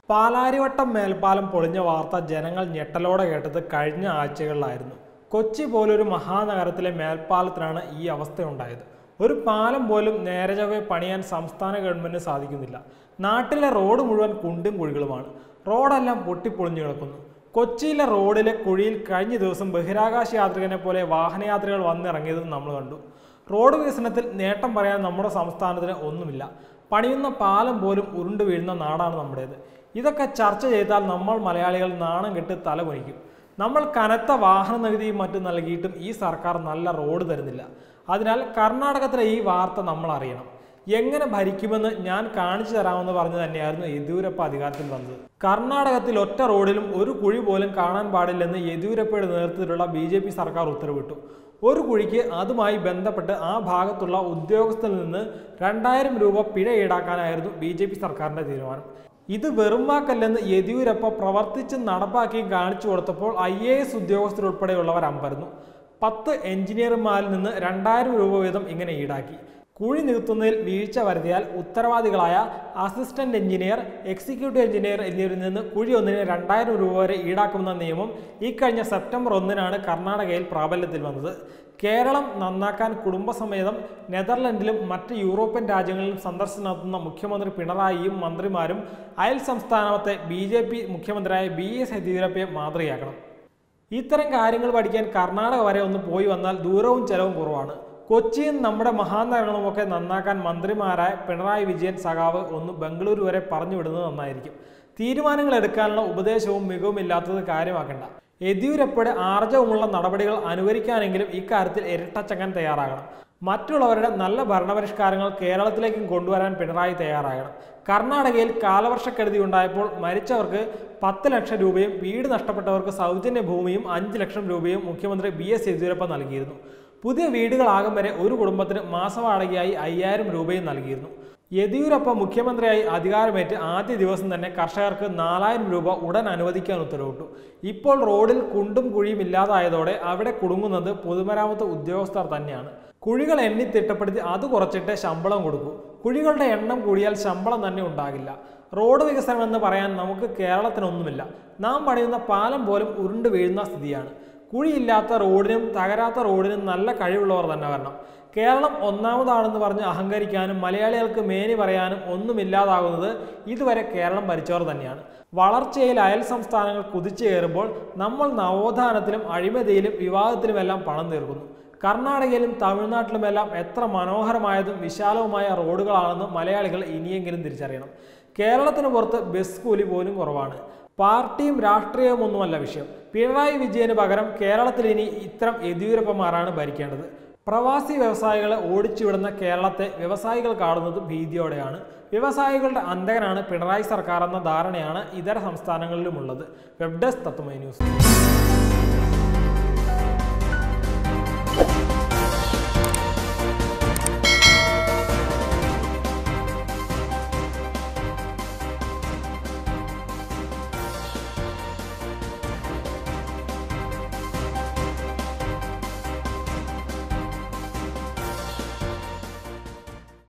പാലാരിവട്ടം മേൽപ്പാലം പൊളിഞ്ഞ വാർത്ത ജനങ്ങൾ ഞെട്ടലോടെ കേട്ടത് കഴിഞ്ഞ ആഴ്ചകളിലായിരുന്നു കൊച്ചി പോലൊരു മഹാനഗരത്തിലെ മേൽപ്പാലത്തിനാണ് ഈ അവസ്ഥയുണ്ടായത് ഒരു പാലം പോലും നേരെ ചൊവ്വെ പണിയാൻ സംസ്ഥാന ഗവൺമെന്റിന് സാധിക്കുന്നില്ല നാട്ടിലെ റോഡ് മുഴുവൻ കുണ്ടും കുഴികളുമാണ് റോഡെല്ലാം പൊട്ടിപ്പൊളിഞ്ഞു കിടക്കുന്നു കൊച്ചിയിലെ റോഡിലെ കുഴിയിൽ കഴിഞ്ഞ ദിവസം ബഹിരാകാശ യാത്രികനെ പോലെ വാഹനയാത്രികൾ വന്നിറങ്ങിയത് നമ്മൾ കണ്ടു റോഡ് വികസനത്തിൽ നേട്ടം പറയാൻ നമ്മുടെ സംസ്ഥാനത്തിന് ഒന്നുമില്ല പണിയുന്ന പാലം പോലും ഉരുണ്ടു വീഴുന്ന നാടാണ് നമ്മുടേത് ഇതൊക്കെ ചർച്ച ചെയ്താൽ നമ്മൾ മലയാളികൾ നാണം കെട്ട് തല കുനിക്കും നമ്മൾ കനത്ത വാഹന നികുതിയും മറ്റും നൽകിയിട്ടും ഈ സർക്കാർ നല്ല റോഡ് തരുന്നില്ല അതിനാൽ കർണാടകത്തിലെ ഈ വാർത്ത നമ്മൾ അറിയണം എങ്ങനെ ഭരിക്കുമെന്ന് ഞാൻ കാണിച്ചു തരാമെന്ന് പറഞ്ഞു തന്നെയായിരുന്നു യെദ്യൂരപ്പ അധികാരത്തിൽ വന്നത് കർണാടകത്തിൽ ഒറ്റ റോഡിലും ഒരു കുഴി പോലും കാണാൻ പാടില്ലെന്ന് യെദ്യൂരപ്പയുടെ നേതൃത്വത്തിലുള്ള ബി ജെ പി സർക്കാർ ഉത്തരവിട്ടു ഒരു കുഴിക്ക് അതുമായി ബന്ധപ്പെട്ട് ആ ഭാഗത്തുള്ള ഉദ്യോഗസ്ഥരിൽ നിന്ന് രണ്ടായിരം രൂപ പിഴ ഈടാക്കാനായിരുന്നു ബി ജെ പി സർക്കാരിന്റെ തീരുമാനം ഇത് വെറും വാക്കല്ലെന്ന് യെദ്യൂരപ്പ പ്രവർത്തിച്ച് നടപ്പാക്കി കാണിച്ചു കൊടുത്തപ്പോൾ ഐ എ എസ് ഉദ്യോഗസ്ഥരുൾപ്പെടെയുള്ളവർ അമ്പരന്നു പത്ത് എഞ്ചിനീയർമാരിൽ നിന്ന് രണ്ടായിരം രൂപ വീതം ഇങ്ങനെ ഈടാക്കി കുഴി നികത്തുന്നതിൽ വീഴ്ച വരുത്തിയാൽ ഉത്തരവാദികളായ അസിസ്റ്റന്റ് എഞ്ചിനീയർ എക്സിക്യൂട്ടീവ് എഞ്ചിനീയർ എന്നിവരിൽ നിന്ന് കുഴി ഒന്നിന് രണ്ടായിരം രൂപ വരെ ഈടാക്കുന്ന നിയമം ഇക്കഴിഞ്ഞ സെപ്റ്റംബർ ഒന്നിനാണ് കർണാടകയിൽ പ്രാബല്യത്തിൽ വന്നത് കേരളം നന്നാക്കാൻ കുടുംബസമേതം നെതർലൻഡിലും മറ്റ് യൂറോപ്യൻ രാജ്യങ്ങളിലും സന്ദർശനം നടത്തുന്ന മുഖ്യമന്ത്രി പിണറായിയും മന്ത്രിമാരും അയൽ സംസ്ഥാനത്തെ ബി ജെ പി മുഖ്യമന്ത്രിയായ ബി എസ് യെദ്യൂരപ്പയെ മാതൃകയാക്കണം ഇത്തരം കാര്യങ്ങൾ പഠിക്കാൻ കർണാടക വരെ ഒന്ന് പോയി വന്നാൽ ദൂരവും ചെലവും കുറവാണ് കൊച്ചിയും നമ്മുടെ മഹാനഗരങ്ങളുമൊക്കെ നന്നാക്കാൻ മന്ത്രിമാരായ പിണറായി വിജയൻ സഖാവ് ഒന്ന് ബംഗളൂരു വരെ പറഞ്ഞു വിടുന്നത് നന്നായിരിക്കും തീരുമാനങ്ങൾ എടുക്കാനുള്ള ഉപദേശവും മികവും ഇല്ലാത്തത് കാര്യമാക്കണ്ട യെദ്യൂരപ്പയുടെ ആർജവമുള്ള നടപടികൾ അനുകരിക്കാനെങ്കിലും ഇക്കാര്യത്തിൽ ഇരട്ടച്ചങ്ങൻ തയ്യാറാകണം മറ്റുള്ളവരുടെ നല്ല ഭരണപരിഷ്കാരങ്ങൾ കേരളത്തിലേക്കും കൊണ്ടുവരാൻ പിണറായി തയ്യാറാകണം കർണാടകയിൽ കാലവർഷക്കെടുതി ഉണ്ടായപ്പോൾ മരിച്ചവർക്ക് പത്ത് ലക്ഷം രൂപയും വീട് നഷ്ടപ്പെട്ടവർക്ക് സൗജന്യ ഭൂമിയും അഞ്ച് ലക്ഷം രൂപയും മുഖ്യമന്ത്രി ബി എസ് യെദ്യൂരപ്പ നൽകിയിരുന്നു പുതിയ വീടുകളാകും വരെ ഒരു കുടുംബത്തിന് മാസവാടകയായി അയ്യായിരം രൂപയും നൽകിയിരുന്നു യെദ്യൂരപ്പ മുഖ്യമന്ത്രിയായി അധികാരമേറ്റ് ആദ്യ ദിവസം തന്നെ കർഷകർക്ക് നാലായിരം രൂപ ഉടൻ അനുവദിക്കാൻ ഉത്തരവിട്ടു ഇപ്പോൾ റോഡിൽ കുണ്ടും കുഴിയും ഇല്ലാതായതോടെ അവിടെ കുടുങ്ങുന്നത് പൊതുമരാമത്ത് ഉദ്യോഗസ്ഥർ തന്നെയാണ് കുഴികൾ എണ്ണി തിട്ടപ്പെടുത്തി അത് കുറച്ചിട്ട് ശമ്പളം കൊടുക്കൂ കുഴികളുടെ എണ്ണം കൂടിയാൽ ശമ്പളം തന്നെ ഉണ്ടാകില്ല റോഡ് വികസനം എന്ന് പറയാൻ നമുക്ക് കേരളത്തിനൊന്നുമില്ല നാം പണിയുന്ന പാലം പോലും ഉരുണ്ടു വീഴുന്ന സ്ഥിതിയാണ് കുഴിയില്ലാത്ത റോഡിനും തകരാത്ത റോഡിനും നല്ല കഴിവുള്ളവർ തന്നെ വരണം കേരളം ഒന്നാമതാണെന്ന് പറഞ്ഞ് അഹങ്കരിക്കാനും മലയാളികൾക്ക് മേനി പറയാനും ഒന്നുമില്ലാതാകുന്നത് ഇതുവരെ കേരളം ഭരിച്ചവർ തന്നെയാണ് വളർച്ചയിൽ അയൽ സംസ്ഥാനങ്ങൾ കുതിച്ചു കയറുമ്പോൾ നമ്മൾ നവോത്ഥാനത്തിലും അഴിമതിയിലും വിവാദത്തിലുമെല്ലാം പണം തീർക്കുന്നു കർണാടകയിലും തമിഴ്നാട്ടിലുമെല്ലാം എത്ര മനോഹരമായതും വിശാലവുമായ റോഡുകളാണെന്ന് മലയാളികൾ ഇനിയെങ്കിലും തിരിച്ചറിയണം കേരളത്തിന് പുറത്ത് ബസ് കൂലി പോലും കുറവാണ് പാർട്ടിയും രാഷ്ട്രീയവും ഒന്നുമല്ല വിഷയം പിണറായി വിജയന് പകരം കേരളത്തിൽ ഇനി ഇത്തരം യെദ്യൂരപ്പന്മാരാണ് ഭരിക്കേണ്ടത് പ്രവാസി വ്യവസായികളെ ഓടിച്ചുവിടുന്ന കേരളത്തെ വ്യവസായികൾ കാണുന്നത് ഭീതിയോടെയാണ് വ്യവസായികളുടെ അന്തകനാണ് പിണറായി സർക്കാർ എന്ന ധാരണയാണ് ഇതര സംസ്ഥാനങ്ങളിലുമുള്ളത് വെബ് ഡെസ്ക് തത്വമൈ ന്യൂസ്